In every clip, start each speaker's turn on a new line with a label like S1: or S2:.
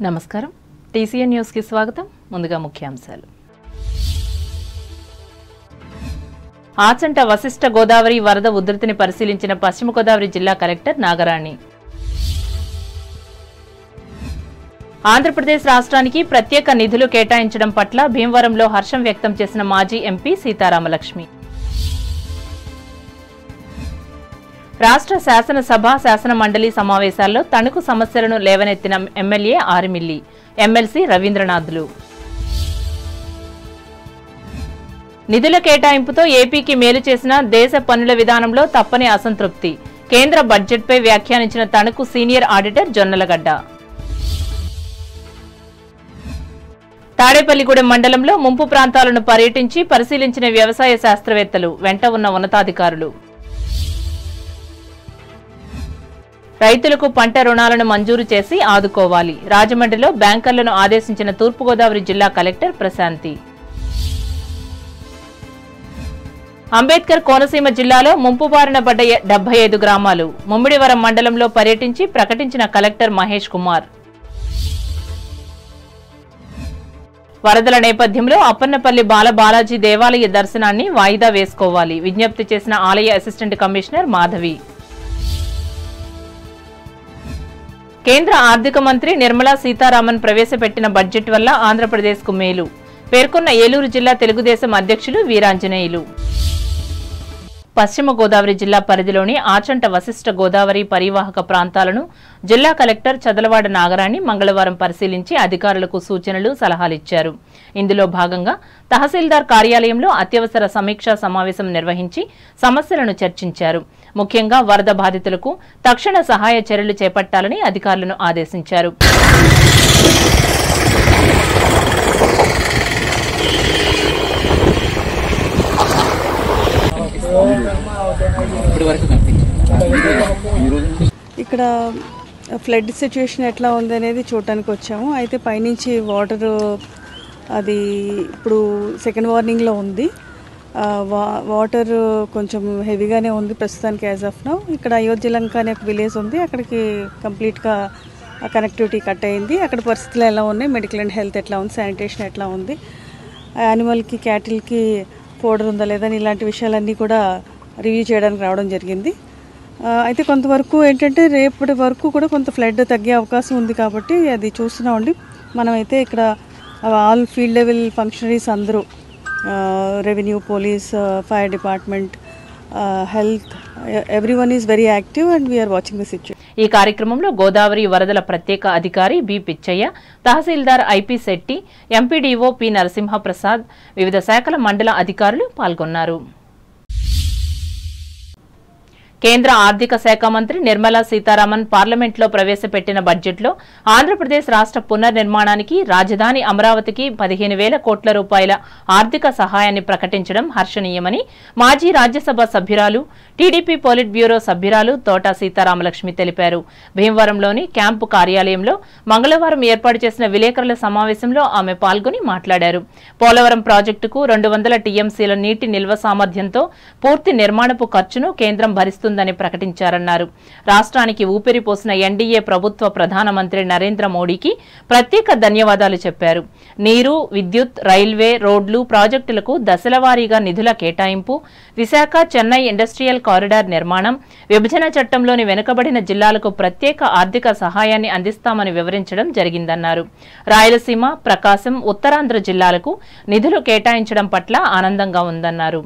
S1: నమస్కారం టీసీఎన్ న్యూస్కి స్వాగతం ముందుగా ముఖ్యాంశాలు ఆచంట వశిష్ఠ గోదావరి వరద ఉధృతిని పరిశీలించిన పశ్చిమ గోదావరి జిల్లా కలెక్టర్ నాగరాణి ఆంధ్రప్రదేశ్ రాష్ట్రానికి ప్రత్యేక నిధులు కేటాయించడం పట్ల భీమవరంలో హర్షం వ్యక్తం చేసిన మాజీ ఎంపీ సీతారామలక్ష్మి రాష్ట్ర శాసనసభ శాసన మండలి సమావేశాల్లో తణుకు సమస్యలను లేవనెత్తిన ఎమ్మెల్యే ఆరిమిల్లి ఎమ్మెల్సీ రవీంద్రనాథ్లు నిధుల కేటాయింపుతో ఏపీకి మేలు చేసిన దేశ పన్నుల విధానంలో తప్పని అసంతృప్తి కేంద్ర బడ్జెట్పై వ్యాఖ్యానించిన తణుకు సీనియర్ ఆడిటర్ జొన్నలగడ్డ తాడేపల్లిగూడెం మండలంలో ముంపు ప్రాంతాలను పర్యటించి పరిశీలించిన వ్యవసాయ శాస్త్రవేత్తలు వెంట ఉన్న ఉన్నతాధికారులు రైతులకు పంట రుణాలను మంజూరు చేసి ఆదుకోవాలి రాజమండ్రిలో బ్యాంకర్లను ఆదేశించిన తూర్పుగోదావరి జిల్లా కలెక్టర్ ప్రశాంతి అంబేద్కర్ కోనసీమ జిల్లాలో ముంపు బారిన పడ్డ డెబ్బై ఐదు గ్రామాలు ముమ్మిడివరం మండలంలో పర్యటించి ప్రకటించిన కలెక్టర్ మహేష్ కుమార్ వరదల నేపథ్యంలో అప్పన్నపల్లి బాల బాలాజీ దేవాలయ దర్శనాన్ని వాయిదా వేసుకోవాలి విజ్ఞప్తి చేసిన ఆలయ అసిస్టెంట్ కమిషనర్ మాధవి కేంద్ర ఆర్థిక మంత్రి నిర్మలా సీతారామన్ ప్రవేశపెట్టిన బడ్జెట్ వల్ల ఆంధ్రప్రదేశ్కు మేలు పేర్కొన్న ఏలూరు జిల్లా తెలుగుదేశం అధ్యక్షులు వీరాంజనేయులు పశ్చిమ గోదావరి జిల్లా పరిధిలోని ఆచంట వశిష్ఠ గోదావరి పరివాహక ప్రాంతాలను జిల్లా కలెక్టర్ చదలవాడ నాగరాణి మంగళవారం పరిశీలించి అధికారులకు సూచనలు సలహాలిచ్చారు ఇందులో భాగంగా తహసీల్దార్ కార్యాలయంలో అత్యవసర సమీక్షా సమావేశం నిర్వహించి సమస్యలను చర్చించారు ముఖ్యంగా వరద బాధితులకు తక్షణ సహాయ చర్యలు చేపట్టాలని అధికారులను ఆదేశించారు
S2: ఇప్పటి వరకు కనిపించింది
S3: ఇక్కడ ఫ్లడ్ సిచ్యువేషన్ ఎట్లా ఉంది అనేది చూడటానికి వచ్చాము అయితే పైనుంచి వాటర్ అది ఇప్పుడు సెకండ్ వార్నింగ్లో ఉంది ఆ, వా వాటర్ కొంచెం హెవీగానే ఉంది ప్రస్తుతానికి యాజ్ ఆఫ్ నౌ ఇక్కడ అయోధ్యలంక అనే ఒక విలేజ్ ఉంది అక్కడికి కంప్లీట్గా కనెక్టివిటీ కట్ అయింది అక్కడ పరిస్థితులు ఎలా ఉన్నాయి మెడికల్ అండ్ హెల్త్ ఎట్లా ఉంది శానిటేషన్ ఎట్లా ఉంది యానిమల్కి క్యాటిల్కి పౌడర్ ఉందా లేదా అని ఇలాంటి విషయాలన్నీ కూడా రివ్యూ చేయడానికి రావడం జరిగింది ఆ, అయితే కొంతవరకు ఏంటంటే రేపటి వరకు కూడా కొంత ఫ్లడ్ తగ్గే అవకాశం ఉంది కాబట్టి అది చూస్తున్నామండి మనమైతే ఇక్కడ ఆల్ ఫీల్డ్ లెవెల్ ఫంక్షనరీస్ అందరూ revenue police fire department health everyone is very active and we're watching the situation
S1: ఈ కార్యక్రమంలో గోదావరి వరదల ప్రత్యేక అధికారి B Pitchaiah tahsildar I P Shetty MPDO P Narasimhaprasad వివిధ శాఖల మండల అధికారులు పాల్గొన్నారు కేంద్ర ఆర్థిక శాఖ మంత్రి నిర్మలా సీతారామన్ పార్లమెంట్లో ప్రవేశపెట్టిన బడ్జెట్లో ఆంధ్రప్రదేశ్ రాష్ట్ర పునర్నిర్మాణానికి రాజధాని అమరావతికి పదిహేను వేల కోట్ల రూపాయల ఆర్థిక సహాయాన్ని ప్రకటించడం హర్షణీయమని మాజీ రాజ్యసభ సభ్యురాలు టీడీపీ పోలిట్ బ్యూరో సభ్యురాలు తోటా సీతారామలక్ష్మి తెలిపారు భీమవరంలోని క్యాంపు కార్యాలయంలో మంగళవారం ఏర్పాటు చేసిన విలేకరుల సమావేశంలో ఆమె పాల్గొని మాట్లాడారు పోలవరం ప్రాజెక్టుకు రెండు వందల టీఎంసీల నీటి నిల్వ సామర్థ్యంతో పూర్తి నిర్మాణపు ఖర్చును కేంద్రం భరిస్తుందని ప్రకటించారన్నారు రాష్ట్రానికి ఊపిరి పోసిన ఎన్డీఏ ప్రభుత్వ ప్రధానమంత్రి నరేంద్ర మోడీకి ప్రత్యేక ధన్యవాదాలు చెప్పారు నీరు విద్యుత్ రైల్వే రోడ్లు ప్రాజెక్టులకు దశలవారీగా నిధుల కేటాయింపు విశాఖ చెన్నై ఇండస్ట్రియల్ కారిడార్ నిర్మాణం విభజన చట్టంలోని వెనుకబడిన జిల్లాలకు ప్రత్యేక ఆర్థిక సహాయాన్ని అందిస్తామని వివరించడం జరిగిందన్నారు రాయలసీమ ప్రకాశం ఉత్తరాంధ్ర జిల్లాలకు నిధులు కేటాయించడం పట్ల ఆనందంగా ఉందన్నారు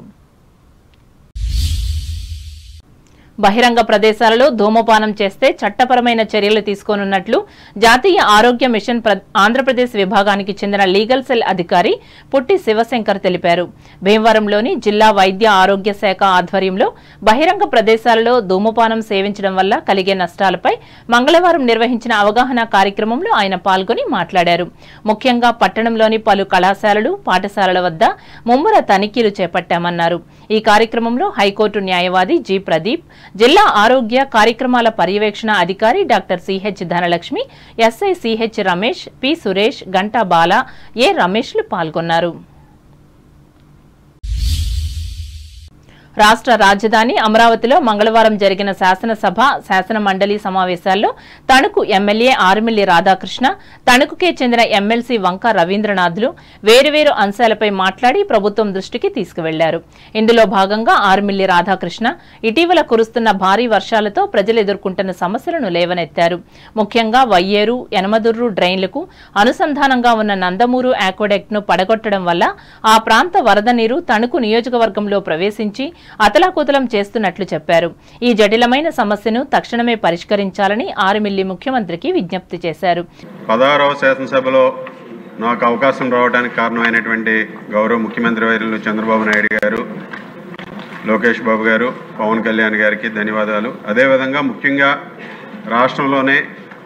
S1: బహిరంగ ప్రదేశాలలో ధూమపానం చేస్తే చట్టపరమైన చర్యలు తీసుకోనున్నట్లు జాతీయ ఆరోగ్య మిషన్ ప్ర- ఆంధ్రప్రదేశ్ విభాగానికి చెందిన లీగల్ సెల్ అధికారి పుట్టి శివశంకర్ తెలిపారు భీమవరంలోని జిల్లా వైద్య ఆరోగ్య శాఖ ఆధ్వర్యంలో బహిరంగ ప్రదేశాలలో ధూమపానం సేవించడం వల్ల కలిగే నష్టాలపై మంగళవారం నిర్వహించిన అవగాహన కార్యక్రమంలో ఆయన పాల్గొని మాట్లాడారు ముఖ్యంగా పట్టణంలోని పలు కళాశాలలు పాఠశాలల వద్ద ముమ్మర తనిఖీలు చేపట్టామన్నారు ఈ కార్యక్రమంలో హైకోర్టు న్యాయవాది జి ప్రదీప్ జిల్లా ఆరోగ్య కార్యక్రమాల పర్యవేక్షణ అధికారి doctor CH Dhanalakshmi SI CH Ramesh P Suresh Ganta Bala A రమేష్లు పాల్గొన్నారు రాష్ట్ర రాజధాని అమరావతిలో మంగళవారం జరిగిన శాసనసభ శాసన మండలి సమావేశాల్లో తణుకు ఎమ్మెల్యే ఆరుమిల్లి రాధాకృష్ణ తణుకుకే చెందిన ఎమ్మెల్సీ వంక రవీంద్రనాథ్లు వేరువేరు అంశాలపై మాట్లాడి ప్రభుత్వం దృష్టికి తీసుకువెళ్లారు ఇందులో భాగంగా ఆరుమిల్లి రాధాకృష్ణ ఇటీవల కురుస్తున్న భారీ వర్షాలతో ప్రజలు ఎదుర్కొంటున్న సమస్యలను లేవనెత్తారు ముఖ్యంగా వయ్యేరు యనమదుర్రు డ్రైన్లకు అనుసంధానంగా ఉన్న నందమూరు ఆక్వడెక్ట్ ను పడగొట్టడం వల్ల ఆ ప్రాంత వరద నీరు తణుకు నియోజకవర్గంలో ప్రవేశించి అతలాకుతలం చేస్తున్నట్లు చెప్పారు ఈ జటిలమైన సమస్యను తక్షణమే పరిష్కరించాలని ఆరుమిల్లి ముఖ్యమంత్రికి విజ్ఞప్తి చేశారు
S4: పదహారవ శాసనసభలో నాకు అవకాశం రావడానికి కారణమైనటువంటి గౌరవ ముఖ్యమంత్రి వర్యులు చంద్రబాబు నాయుడు గారు లోకేష్ బాబు గారు పవన్ కళ్యాణ్ గారికి ధన్యవాదాలు అదేవిధంగా ముఖ్యంగా రాష్ట్రంలోనే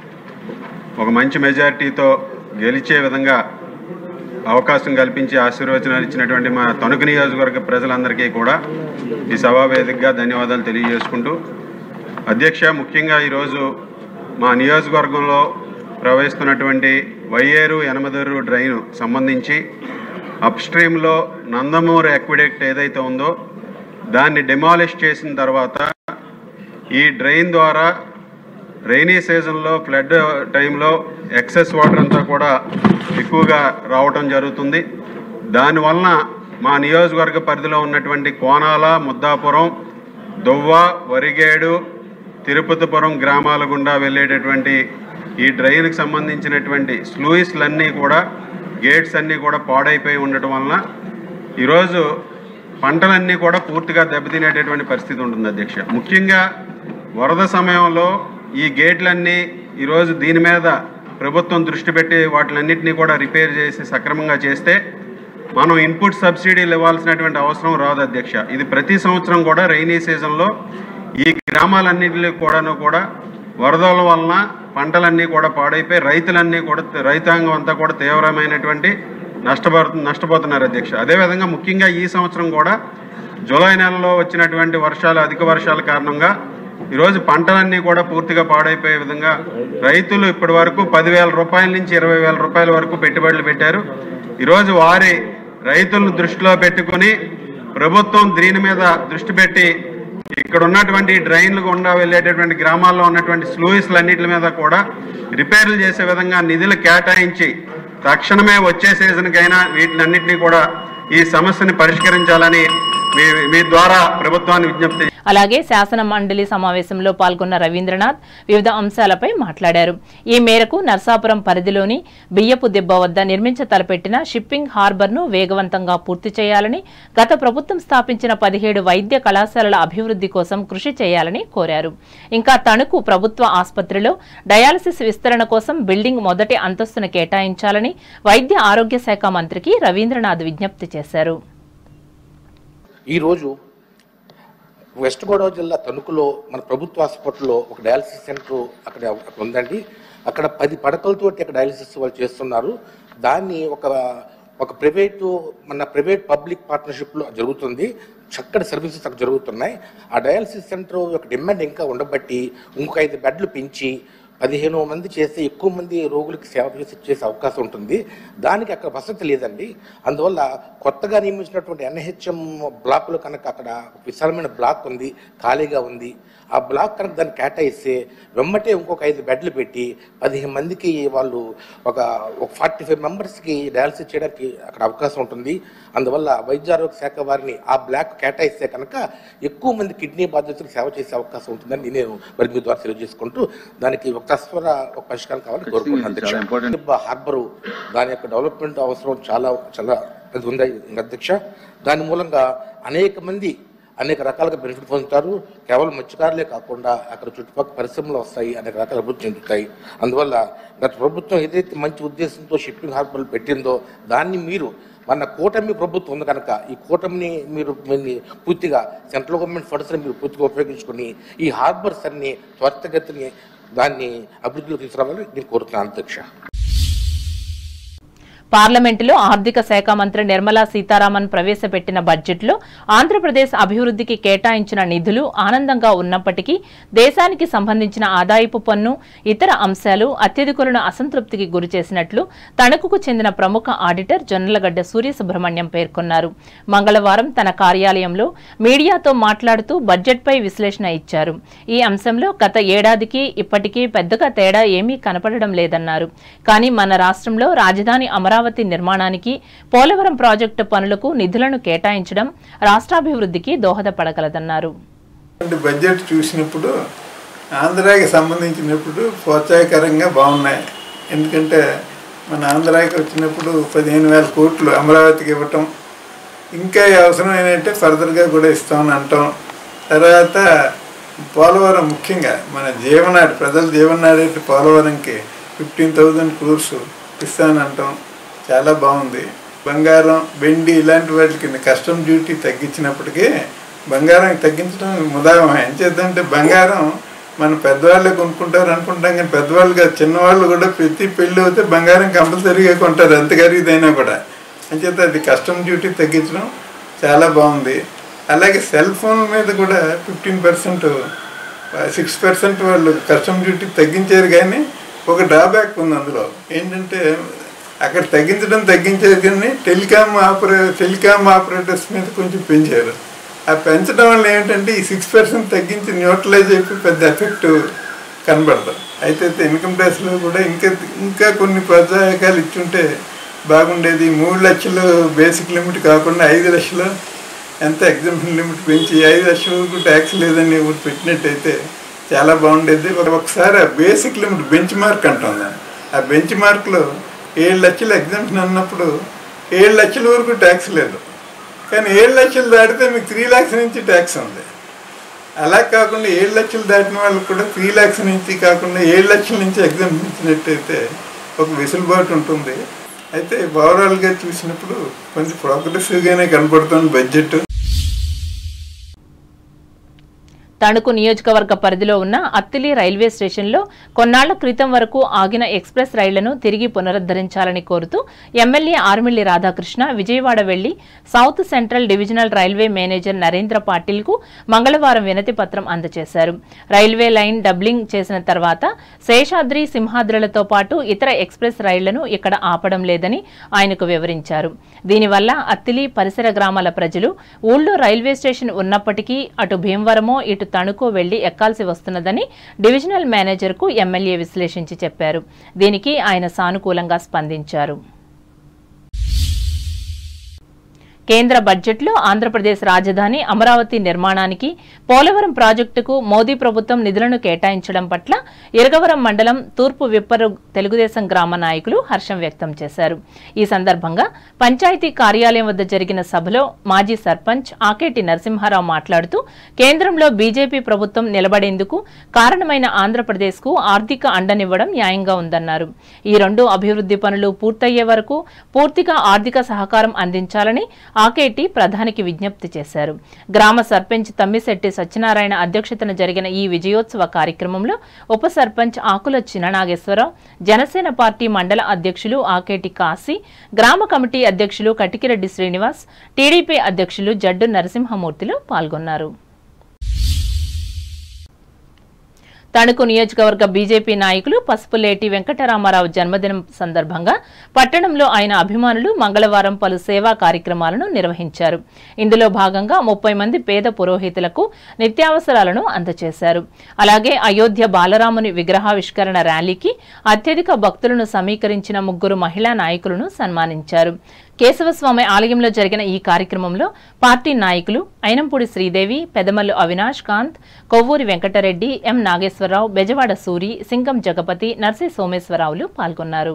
S4: ఒక మంచి మెజారిటీతో గెలిచే విధంగా అవకాశం కల్పించి ఆశీర్వచనాలు ఇచ్చినటువంటి మా తణుకు నియోజకవర్గ ప్రజలందరికీ కూడా ఈ సభా వేదికగా ధన్యవాదాలు తెలియజేసుకుంటూ అధ్యక్ష ముఖ్యంగా ఈరోజు మా నియోజకవర్గంలో ప్రవహిస్తున్నటువంటి వయ్యేరు యనమదూరు డ్రైన్ సంబంధించి అప్ స్ట్రీమ్లో నందమూరు ఎక్విడెక్ట్ ఏదైతే ఉందో దాన్ని డిమాలిష్ చేసిన తర్వాత ఈ డ్రైన్ ద్వారా రైనీ సీజన్లో ఫ్లడ్ టైంలో ఎక్సెస్ వాటర్ అంతా కూడా ఎక్కువగా రావటం జరుగుతుంది దానివలన మా నియోజకవర్గ పరిధిలో ఉన్నటువంటి కోనాల ముద్దాపురం దువ్వ వరిగేడు తిరుపతిపురం గ్రామాల గుండా వెళ్ళేటటువంటి ఈ డ్రైన్కి సంబంధించినటువంటి స్లూయిస్లన్నీ కూడా గేట్స్ అన్నీ కూడా పాడైపోయి ఉండటం వలన ఈరోజు పంటలన్నీ కూడా పూర్తిగా దెబ్బతినేటటువంటి పరిస్థితి ఉంటుంది అధ్యక్ష ముఖ్యంగా వరద సమయంలో ఈ గేట్లన్నీ ఈరోజు దీని మీద ప్రభుత్వం దృష్టి పెట్టి వాటిలన్నింటినీ కూడా రిపేర్ చేసి సక్రమంగా చేస్తే మనం ఇన్పుట్ సబ్సిడీలు ఇవ్వాల్సినటువంటి అవసరం రాదు అధ్యక్ష ఇది ప్రతి సంవత్సరం కూడా రైనీ సీజన్లో ఈ గ్రామాలన్నింటిలో కూడాను కూడా వరదల వలన పంటలన్నీ కూడా పాడైపోయి రైతులన్నీ కూడా రైతాంగం అంతా కూడా తీవ్రమైనటువంటి నష్టపడు నష్టపోతున్నారు అధ్యక్ష అదేవిధంగా ముఖ్యంగా ఈ సంవత్సరం కూడా జూలై నెలలో వచ్చినటువంటి వర్షాలు అధిక వర్షాల కారణంగా ఈరోజు పంటలన్నీ కూడా పూర్తిగా పాడైపోయే విధంగా రైతులు ఇప్పటి వరకు పదివేల రూపాయల నుంచి ఇరవై వేల రూపాయల వరకు పెట్టుబడులు పెట్టారు ఈరోజు వారి రైతులను దృష్టిలో పెట్టుకొని ప్రభుత్వం దీని మీద దృష్టి పెట్టి ఇక్కడ ఉన్నటువంటి డ్రైన్లు గుండా వెళ్ళేటటువంటి గ్రామాల్లో ఉన్నటువంటి స్లూయిస్లన్నిటి మీద కూడా రిపేర్లు చేసే విధంగా నిధులు కేటాయించి తక్షణమే వచ్చే సీజన్కైనా వీటినన్నింటినీ కూడా ఈ సమస్యని పరిష్కరించాలని మీ మీ ద్వారా ప్రభుత్వాన్ని విజ్ఞప్తి
S1: అలాగే శాసన మండలి సమావేశంలో పాల్గొన్న రవీంద్రనాథ్ వివిధ అంశాలపై మాట్లాడారు ఈ మేరకు నర్సాపురం పరిధిలోని బియ్యపు దిబ్బ వద్ద నిర్మించ తలపెట్టిన షిప్పింగ్ హార్బర్ ను వేగవంతంగా పూర్తి చేయాలని గత ప్రభుత్వం స్థాపించిన పదిహేడు వైద్య కళాశాలల అభివృద్ధి కోసం కృషి చేయాలని కోరారు ఇంకా తణుకు ప్రభుత్వ ఆసుపత్రిలో డయాలసిస్ విస్తరణ కోసం బిల్డింగ్ మొదటి అంతస్తును కేటాయించాలని వైద్య ఆరోగ్య శాఖ మంత్రికి రవీంద్రనాథ్ విజ్ఞప్తి చేశారు
S5: ఈరోజు వెస్ట్ గోదావరి జిల్లా తణుకులో మన ప్రభుత్వ హాస్పిటల్లో ఒక డయాలసిస్ సెంటర్ అక్కడ అక్కడ ఉందండి అక్కడ పది పడకలతోటి అక్కడ డయాలసిస్ వాళ్ళు చేస్తున్నారు దాన్ని ఒక ఒక ప్రైవేటు మన ప్రైవేట్ పబ్లిక్ పార్ట్నర్షిప్లో జరుగుతుంది చక్కటి సర్వీసెస్ అక్కడ జరుగుతున్నాయి ఆ డయాలసిస్ సెంటర్ యొక్క డిమాండ్ ఇంకా ఉండబట్టి ఇంకొక ఐదు బెడ్లు పెంచి పదిహేను మంది చేస్తే ఎక్కువ మంది రోగులకి సేవ చేసి చేసే అవకాశం ఉంటుంది దానికి అక్కడ వసతి లేదండి అందువల్ల కొత్తగా నియమించినటువంటి ఎన్హెచ్ఎం బ్లాక్లో కనుక అక్కడ ఒక విశాలమైన బ్లాక్ ఉంది ఖాళీగా ఉంది ఆ బ్లాక్ కనుక దాన్ని కేటాయిస్తే వెమ్మటే ఇంకొక ఐదు బెడ్లు పెట్టి పదిహేను మందికి వాళ్ళు ఒక ఒక ఫార్టీ ఫైవ్ మెంబర్స్కి డయాలసిస్ చేయడానికి అక్కడ అవకాశం ఉంటుంది అందువల్ల వైద్య ఆరోగ్య శాఖ వారిని ఆ బ్లాక్ కేటాయిస్తే కనుక ఎక్కువ మంది కిడ్నీ బాధితులకు సేవ చేసే అవకాశం ఉంటుందని నేను వారికి మీ ద్వారా తెలియజేసుకుంటూ దానికి ఒక తస్వర ఒక పరిష్కారం కావాలని కోరుకుంటున్నాను
S2: చాలా
S5: అధ్యక్ష.
S2: important.
S5: దిబ్బ హార్బరు దాని యొక్క డెవలప్మెంట్ అవసరం చాలా చాలా ఇది ఉంది అధ్యక్ష దాని మూలంగా అనేక మంది అనేక రకాలుగా బెనిఫిట్ పొందుతారు కేవలం మత్స్యకారులే కాకుండా అక్కడ చుట్టుపక్కల పరిశ్రమలు వస్తాయి అనేక రకాల అభివృద్ధి చెందుతాయి అందువల్ల గత ప్రభుత్వం ఏదైతే మంచి ఉద్దేశంతో షిప్పింగ్ హార్బర్లు పెట్టిందో దాన్ని మీరు మన కూటమి ప్రభుత్వం ఉంది కనుక ఈ కూటమిని మీరు దీన్ని పూర్తిగా సెంట్రల్ గవర్నమెంట్ ఫండ్స్ని మీరు పూర్తిగా ఉపయోగించుకొని ఈ హార్బర్స్ అన్ని త్వరితగతిని దాన్ని అభివృద్ధిలో తీసుకురావాలని నేను కోరుతున్నాను అధ్యక్ష
S1: పార్లమెంటులో ఆర్థిక శాఖ మంత్రి నిర్మలా సీతారామన్ ప్రవేశపెట్టిన బడ్జెట్లో ఆంధ్రప్రదేశ్ అభివృద్ధికి కేటాయించిన నిధులు ఆనందంగా ఉన్నప్పటికీ దేశానికి సంబంధించిన ఆదాయపు పన్ను ఇతర అంశాలు అత్యధికులను అసంతృప్తికి గురిచేసినట్లు తణుకుకు చెందిన ప్రముఖ ఆడిటర్ జొన్నలగడ్డ సూర్యసుబ్రహ్మణ్యం పేర్కొన్నారు మంగళవారం తన కార్యాలయంలో మీడియాతో మాట్లాడుతూ బడ్జెట్పై విశ్లేషణ ఇచ్చారు ఈ అంశంలో గత ఏడాదికి ఇప్పటికీ పెద్దగా తేడా ఏమీ కనపడడం లేదన్నారు కానీ మన రాష్ట్రంలో రాజధాని అమరావతి నిర్మాణానికి పోలవరం ప్రాజెక్టు పనులకు నిధులను కేటాయించడం రాష్ట్రాభివృద్ధికి దోహదపడగలదన్నారు
S6: ఇటువంటి బడ్జెట్ చూసినప్పుడు ఆంధ్రాకి సంబంధించినప్పుడు ప్రోత్సాహకరంగా బాగున్నాయి ఎందుకంటే మన ఆంధ్రాకి వచ్చినప్పుడు పదిహేను వేల కోట్లు అమరావతికి ఇవ్వటం ఇంకా అవసరమైనట్టే ఫర్దర్గా కూడా ఇస్తామని అంటాం తర్వాత పోలవరం ముఖ్యంగా మన జీవనాడి ప్రజల జీవనాడి పోలవరంకి ఫిఫ్టీన్ థౌజండ్ క్రోర్స్ ఇస్తామని అంటాం చాలా బాగుంది బంగారం వెండి ఇలాంటి వాటికి కస్టమ్ డ్యూటీ తగ్గించినప్పటికీ బంగారం తగ్గించడం ముదావం ఏం చేద్దంటే బంగారం మన పెద్దవాళ్ళే కొనుక్కుంటారు అనుకుంటాం కానీ పెద్దవాళ్ళు కాదు చిన్నవాళ్ళు కూడా ప్రతి పెళ్ళి అవుతే బంగారం కంపల్సరీగా కొంటారు ఎంత ఖరీదైనా కూడా అంచేత అది కస్టమ్ డ్యూటీ తగ్గించడం చాలా బాగుంది అలాగే సెల్ ఫోన్ మీద కూడా ఫిఫ్టీన్ పర్సెంట్ సిక్స్ పర్సెంట్ వాళ్ళు కస్టమ్ డ్యూటీ తగ్గించారు కానీ ఒక డ్రాబ్యాక్ ఉంది అందులో ఏంటంటే అక్కడ తగ్గించడం తగ్గించారు కానీ టెలికామ్ ఆపరే టెలికామ్ ఆపరేటర్స్ మీద కొంచెం పెంచారు ఆ పెంచడం వల్ల ఏంటంటే ఈ సిక్స్ పర్సెంట్ తగ్గించి న్యూట్రలైజ్ అయిపోయి పెద్ద ఎఫెక్ట్ కనబడదు అయితే ఇన్కమ్ ట్యాక్స్లో కూడా ఇంకా ఇంకా కొన్ని ప్రోత్సాహకాలు ఇచ్చుంటే బాగుండేది మూడు లక్షలు బేసిక్ లిమిట్ కాకుండా ఐదు లక్షలు ఎంత ఎగ్జామ్షన్ లిమిట్ పెంచి ఐదు లక్షల వరకు ట్యాక్స్ లేదని ఒకటి పెట్టినట్టయితే చాలా బాగుండేది ఒక- ఒకసారి ఆ బేసిక్ లిమిట్ బెంచ్ మార్క్ అంటాం దాన్ని ఆ బెంచ్ మార్క్లో ఏడు లక్షలు ఎగ్జామ్షన్ అన్నప్పుడు ఏడు లక్షల వరకు ట్యాక్స్ లేదు కానీ ఏడు లక్షలు దాటితే మీకు త్రీ ల్యాక్స్ నుంచి ట్యాక్స్ ఉంది అలా కాకుండా ఏడు లక్షలు దాటిన వాళ్ళకి కూడా త్రీ ల్యాక్స్ నుంచి కాకుండా ఏడు లక్షల నుంచి ఎగ్జామ్ ఇచ్చినట్టయితే ఒక వెసులుబాటు ఉంటుంది అయితే ఓవరాల్గా చూసినప్పుడు కొంచెం ప్రోగ్రెసివ్గానే కనపడుతుంది బడ్జెట్
S1: తణుకు నియోజకవర్గ పరిధిలో ఉన్న అత్తిలి రైల్వే స్టేషన్లో కొన్నాళ్ల క్రితం వరకు ఆగిన ఎక్స్ప్రెస్ రైళ్లను తిరిగి పునరుద్ధరించాలని కోరుతూ ఎమ్మెల్యే ఆర్మిల్లి రాధాకృష్ణ విజయవాడ వెళ్లి south central divisional railway manager Narendra పాటిల్కు మంగళవారం వినతి పత్రం అందజేశారు రైల్వే లైన్ డబ్లింగ్ చేసిన తర్వాత శేషాద్రి సింహాద్రులతో పాటు ఇతర ఎక్స్ప్రెస్ రైళ్లను ఇక్కడ ఆపడం లేదని ఆయనకు వివరించారు దీనివల్ల అత్తిలి పరిసర గ్రామాల ప్రజలు ఊళ్ళో రైల్వే స్టేషన్ ఉన్నప్పటికీ అటు భీమవరమో ఇటు తణుకో వెళ్లి ఎక్కాల్సి వస్తున్నదని డివిజనల్ మేనేజర్కు ఎమ్మెల్యే విశ్లేషించి చెప్పారు దీనికి ఆయన సానుకూలంగా స్పందించారు కేంద్ర బడ్జెట్లో ఆంధ్రప్రదేశ్ రాజధాని అమరావతి నిర్మాణానికి పోలవరం ప్రాజెక్టుకు మోదీ ప్రభుత్వం నిధులను కేటాయించడం పట్ల ఇరగవరం మండలం తూర్పు విప్పరు తెలుగుదేశం గ్రామ నాయకులు హర్షం వ్యక్తం చేశారు ఈ సందర్భంగా పంచాయతీ కార్యాలయం వద్ద జరిగిన సభలో మాజీ సర్పంచ్ ఆకేటి నరసింహారావు మాట్లాడుతూ కేంద్రంలో బీజేపీ ప్రభుత్వం నిలబడేందుకు కారణమైన ఆంధ్రప్రదేశ్కు ఆర్థిక అండనివ్వడం న్యాయంగా ఉందన్నారు ఈ రెండు అభివృద్ధి పనులు పూర్తయ్యే వరకు పూర్తిగా ఆర్థిక సహకారం అందించాలని ఆకేటి ప్రధానికి విజ్ఞప్తి చేశారు గ్రామ సర్పంచ్ తమ్మిశెట్టి సత్యనారాయణ అధ్యక్షతన జరిగిన ఈ విజయోత్సవ కార్యక్రమంలో ఉప సర్పంచ్ ఆకుల చిననాగేశ్వరరావు జనసేన పార్టీ మండల అధ్యక్షులు ఆకేటి కాశీ గ్రామ కమిటీ అధ్యక్షులు కటికిరెడ్డి శ్రీనివాస్ టీడీపీ అధ్యక్షులు జడ్డు నరసింహమూర్తిలు పాల్గొన్నారు తణుకు నియోజకవర్గ బీజేపీ నాయకులు పసుపులేటి వెంకటరామారావు జన్మదినం సందర్భంగా పట్టణంలో ఆయన అభిమానులు మంగళవారం పలు సేవా కార్యక్రమాలను నిర్వహించారు ఇందులో భాగంగా ముప్పై మంది పేద పురోహితులకు నిత్యావసరాలను అందజేశారు అలాగే అయోధ్య బాలరాముని విగ్రహావిష్కరణ ర్యాలీకి అత్యధిక భక్తులను సమీకరించిన ముగ్గురు మహిళా నాయకులను సన్మానించారు కేశవస్వామి ఆలయంలో జరిగిన ఈ కార్యక్రమంలో పార్టీ నాయకులు అయినంపూడి శ్రీదేవి పెదమల్లు అవినాష్ కాంత్ కొవ్వూరి వెంకటరెడ్డి ఎం నాగేశ్వరరావు బెజవాడ సూరి సింగం జగపతి నర్సి సోమేశ్వరరావులు పాల్గొన్నారు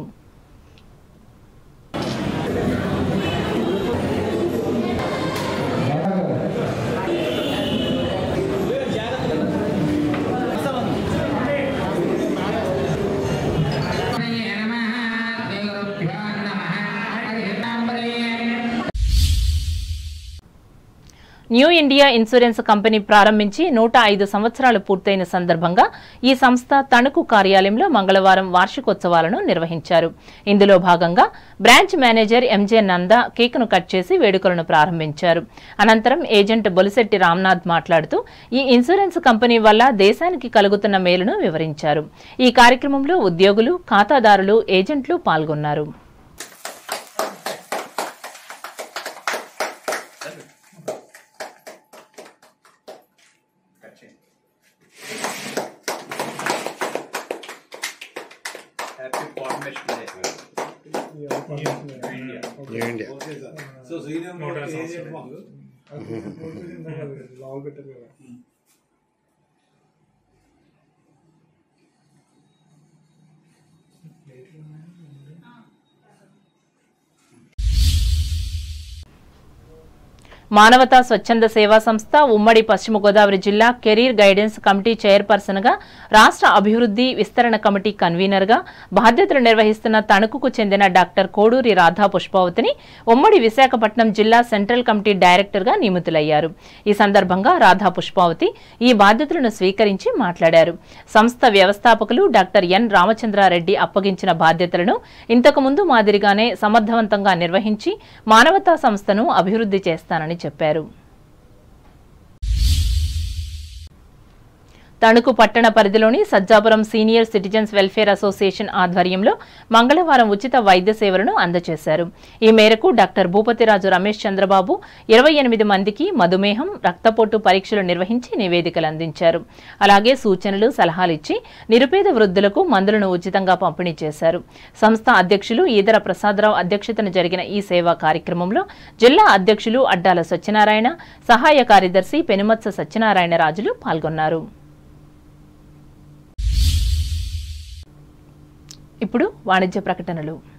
S1: న్యూ ఇండియా ఇన్సూరెన్స్ కంపెనీ ప్రారంభించి నూట ఐదు సంవత్సరాలు పూర్తయిన సందర్భంగా ఈ సంస్థ తణుకు కార్యాలయంలో మంగళవారం వార్షికోత్సవాలను నిర్వహించారు ఇందులో భాగంగా బ్రాంచ్ మేనేజర్ ఎంజే నంద కేకును కట్ చేసి వేడుకలను ప్రారంభించారు అనంతరం ఏజెంట్ బొలిశెట్టి రామ్నాథ్ మాట్లాడుతూ ఈ ఇన్సూరెన్స్ కంపెనీ వల్ల దేశానికి కలుగుతున్న మేలును వివరించారు ఈ కార్యక్రమంలో ఉద్యోగులు ఖాతాదారులు ఏజెంట్లు పాల్గొన్నారు మానవతా స్వచ్ఛంద సేవా సంస్థ ఉమ్మడి పశ్చిమ గోదావరి జిల్లా కెరీర్ గైడెన్స్ కమిటీ చైర్పర్సన్ గా రాష్ట్ర అభివృద్ధి విస్తరణ కమిటీ కన్వీనర్ గా బాధ్యతలు నిర్వహిస్తున్న తణుకుకు చెందిన డాక్టర్ కోడూరి రాధా పుష్పావతిని ఉమ్మడి విశాఖపట్నం జిల్లా సెంట్రల్ కమిటీ డైరెక్టర్ గా నియమితులయ్యారు ఈ సందర్భంగా రాధా పుష్పావతి ఈ బాధ్యతలను స్వీకరించి మాట్లాడారు సంస్థ వ్యవస్థాపకులు డాక్టర్ ఎన్ రామచంద్రారెడ్డి అప్పగించిన బాధ్యతలను ఇంతకు ముందు మాదిరిగానే సమర్థవంతంగా నిర్వహించి మానవతా సంస్థను అభివృద్ధి చేస్తానని చెప్పారు తణుకు పట్టణ పరిధిలోని Sajjapuram senior citizens welfare association ఆధ్వర్యంలో మంగళవారం ఉచిత వైద్య సేవలను అందజేశారు ఈ మేరకు డాక్టర్ భూపతిరాజు రమేష్ చంద్రబాబు ఇరవై ఎనిమిది మందికి మధుమేహం రక్తపోటు పరీక్షలు నిర్వహించి నివేదికలు అందించారు అలాగే సూచనలు సలహాలు ఇచ్చి నిరుపేద వృద్ధులకు మందులను ఉచితంగా పంపిణీ చేశారు సంస్థ అధ్యక్షులు ఈదర ప్రసాదరావు అధ్యక్షతన జరిగిన ఈ సేవా కార్యక్రమంలో జిల్లా అధ్యక్షులు అడ్డాల సత్యనారాయణ సహాయ కార్యదర్శి పెనుమత్స సత్యనారాయణ రాజులు పాల్గొన్నారు ఇప్పుడు వాణిజ్య ప్రకటనలు